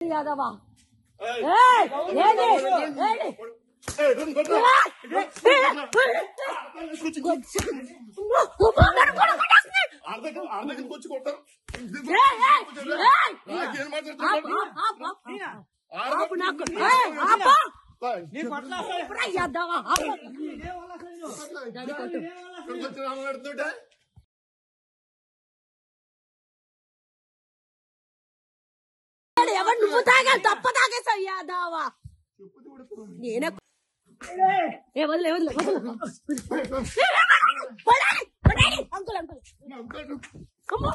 యాదవా ఏయ్. ఏయ్, ఏది? ఏది? ఏయ్, రండి, రండి. కూర్చో. అర్ధకి అర్ధకి వచ్చి కొట్టారు ఏయ్, ఏయ్, ఏయ్. నాకేం ఆపు, మాట్లాడుతున్నాడు ఆపు, ఆపు. ఆపు నాకు. ఏయ్, ఆపు. ఎప్పుడా యాదవా? ఆపు. పెడుతుంటే ఎవరు నువ్వు తాగా తప్ప తాగేసావు యాదవా నేనే ఏ వదిలే వదిలే వదిలే పడాలి, పడాలి. అంకుల్ అంకుల్ అమ్మో.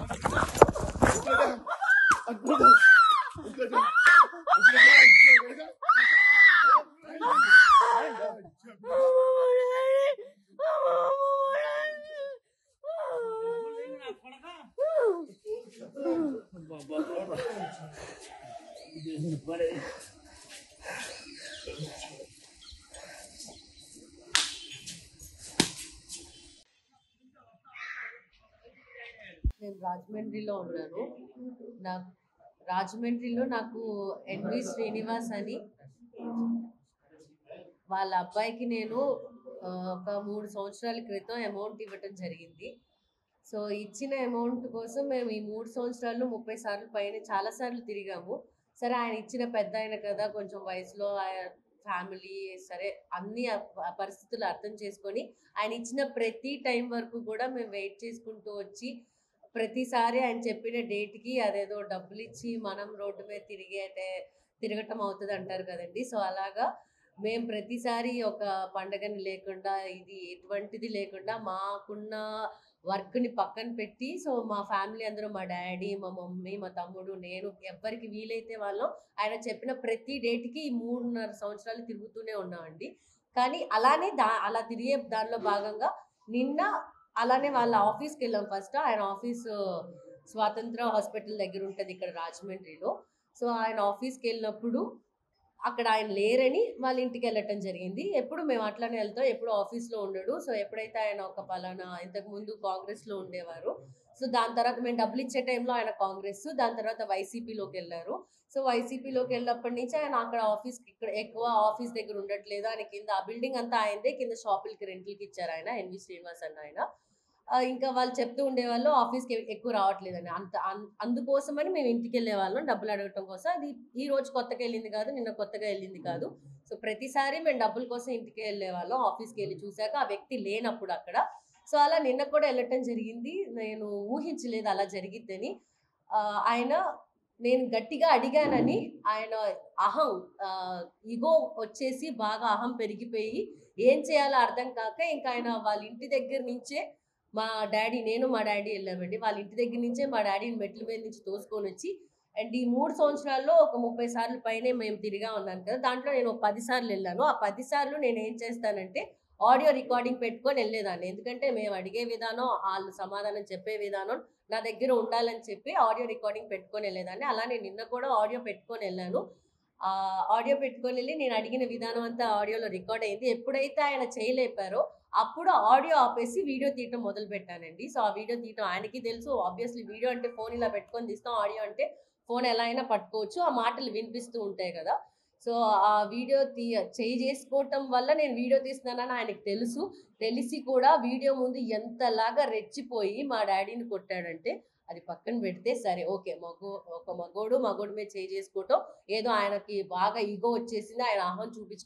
నేను రాజమండ్రిలో ఉన్నాను నా రాజమండ్రిలో నాకు ఎన్వి శ్రీనివాస్ అని వాళ్ళ అబ్బాయికి నేను ఆ, ఒక మూడు సంవత్సరాల క్రితం అమౌంట్ ఇవ్వటం జరిగింది సో ఇచ్చిన అమౌంట్ కోసం మేము ఈ మూడు సంవత్సరాలు ముప్పై సార్లు పైన చాలా సార్లు తిరిగాము సరే ఆయన ఇచ్చిన పెద్ద ఆయన కదా కొంచెం వయసులో ఫ్యామిలీ సరే అన్ని ఆ ప- పరిస్థితులు అర్థం చేసుకొని ఆయన ఇచ్చిన ప్రతి టైం వరకు కూడా మేము వెయిట్ చేసుకుంటూ వచ్చి ప్రతిసారి ఆయన చెప్పిన డేట్కి అదేదో డబ్బులు ఇచ్చి మనం రోడ్డు మీద తిరిగేటే తిరగటం అవుతుంది అంటారు కదండి సో అలాగా మేము ప్రతిసారి ఒక పండగని లేకుండా ఇది ఎటువంటిది లేకుండా మాకున్న వర్క్ని పక్కన పెట్టి సో మా ఫ్యామిలీ అందరూ మా డాడీ మా మమ్మీ మా తమ్ముడు నేను ఎవరికి వీలైతే వాళ్ళం ఆయన చెప్పిన ప్రతి డేట్కి ఈ మూడున్నర సంవత్సరాలు తిరుగుతూనే ఉన్నామండి కానీ అలానే దా అలా తిరిగే దానిలో భాగంగా నిన్న అలానే వాళ్ళ ఆఫీస్కి వెళ్ళాం ఫస్ట్ ఆయన ఆఫీస్ స్వాతంత్ర హాస్పిటల్ దగ్గర ఉంటుంది ఇక్కడ రాజమండ్రిలో సో ఆయన ఆఫీస్కి వెళ్ళినప్పుడు అక్కడ ఆయన లేరని వాళ్ళ ఇంటికి వెళ్ళటం జరిగింది ఎప్పుడు మేము అట్లానే వెళ్తాం ఎప్పుడు ఆఫీస్లో ఉండడు సో ఎప్పుడైతే ఆయన ఒక పలానా ఇంతకు ముందు కాంగ్రెస్లో ఉండేవారు సో దాని తర్వాత మేము డబ్బులు ఇచ్చే టైంలో ఆయన కాంగ్రెస్ దాని తర్వాత వైసీపీలోకి వెళ్ళారు సో వైసీపీలోకి వెళ్ళినప్పటి నుంచి ఆయన అక్కడ ఆఫీస్ ఇక్కడ ఎక్కువ ఆఫీస్ దగ్గర ఉండట్లేదు ఆయన కింద ఆ బిల్డింగ్ అంతా ఆయనదే కింద షాపులకి రెంట్లకి ఇచ్చారు ఆయన ఎన్వి శ్రీనివాస్ అన్న ఆయన ఆ, ఇంకా వాళ్ళు చెప్తూ ఉండేవాళ్ళు ఆఫీస్కి ఎక్కువ రావట్లేదని అంత అన్- అందుకోసమని మేము ఇంటికి వెళ్ళే వాళ్ళం డబ్బులు అడగటం కోసం అది ఈ రోజు కొత్తగా వెళ్ళింది కాదు నిన్న కొత్తగా వెళ్ళింది కాదు సో ప్రతిసారి మేము డబ్బుల కోసం ఇంటికి వెళ్ళే వాళ్ళం ఆఫీస్కి వెళ్ళి చూసాక ఆ వ్యక్తి లేనప్పుడు అక్కడ సో అలా నిన్న కూడా వెళ్ళటం జరిగింది నేను ఊహించలేదు అలా జరిగిద్దని ఆ, ఆయన నేను గట్టిగా అడిగానని ఆయన అహం ఇగో వచ్చేసి బాగా అహం పెరిగిపోయి ఏం చేయాలో అర్థం కాక ఇంకా ఆయన వాళ్ళ ఇంటి దగ్గర నుంచే మా డాడీ నేను మా డాడీ వెళ్ళామండి వాళ్ళ ఇంటి దగ్గర నుంచే మా డాడీని మెట్ల మీద నుంచి తోసుకొని వచ్చి అండ్ ఈ మూడు సంవత్సరాల్లో ఒక ముప్పై సార్లు పైనే మేము తిరిగా ఉన్నాను కదా దాంట్లో నేను ఒక పది సార్లు వెళ్ళాను ఆ పది సార్లు నేను ఏం చేస్తానంటే ఆడియో రికార్డింగ్ పెట్టుకొని వెళ్ళేదాన్ని ఎందుకంటే మేము అడిగే విధానం వాళ్ళు సమాధానం చెప్పే విధానం నా దగ్గర ఉండాలని చెప్పి ఆడియో రికార్డింగ్ పెట్టుకొని వెళ్ళేదాన్ని అలానే నిన్న కూడా ఆడియో పెట్టుకొని వెళ్ళాను ఆ ఆడియో పెట్టుకొని వెళ్ళి నేను అడిగిన విధానం అంతా ఆడియోలో రికార్డ్ అయింది ఎప్పుడైతే ఆయన చేయలేపారో అప్పుడు ఆడియో ఆపేసి వీడియో తీయటం మొదలు పెట్టానండి సో ఆ వీడియో తీయటం ఆయనకి తెలుసు ఆబ్వియస్లీ వీడియో అంటే ఫోన్ ఇలా పెట్టుకొని తీస్తాం ఆడియో అంటే ఫోన్ ఎలా అయినా పట్టుకోవచ్చు ఆ మాటలు వినిపిస్తూ ఉంటాయి కదా సో ఆ వీడియో తీయ చేయి చేసుకోవటం వల్ల నేను వీడియో తీస్తున్నానని ఆయనకు తెలుసు తెలిసి కూడా వీడియో ముందు ఎంతలాగా రెచ్చిపోయి మా డాడీని కొట్టాడంటే అది పక్కన పెడితే సరే ఓకే మగో ఒక మగోడు మగోడు మీద చేయి చేసుకోవటం ఏదో ఆయనకి బాగా ఈగో వచ్చేసింది ఆయన అహం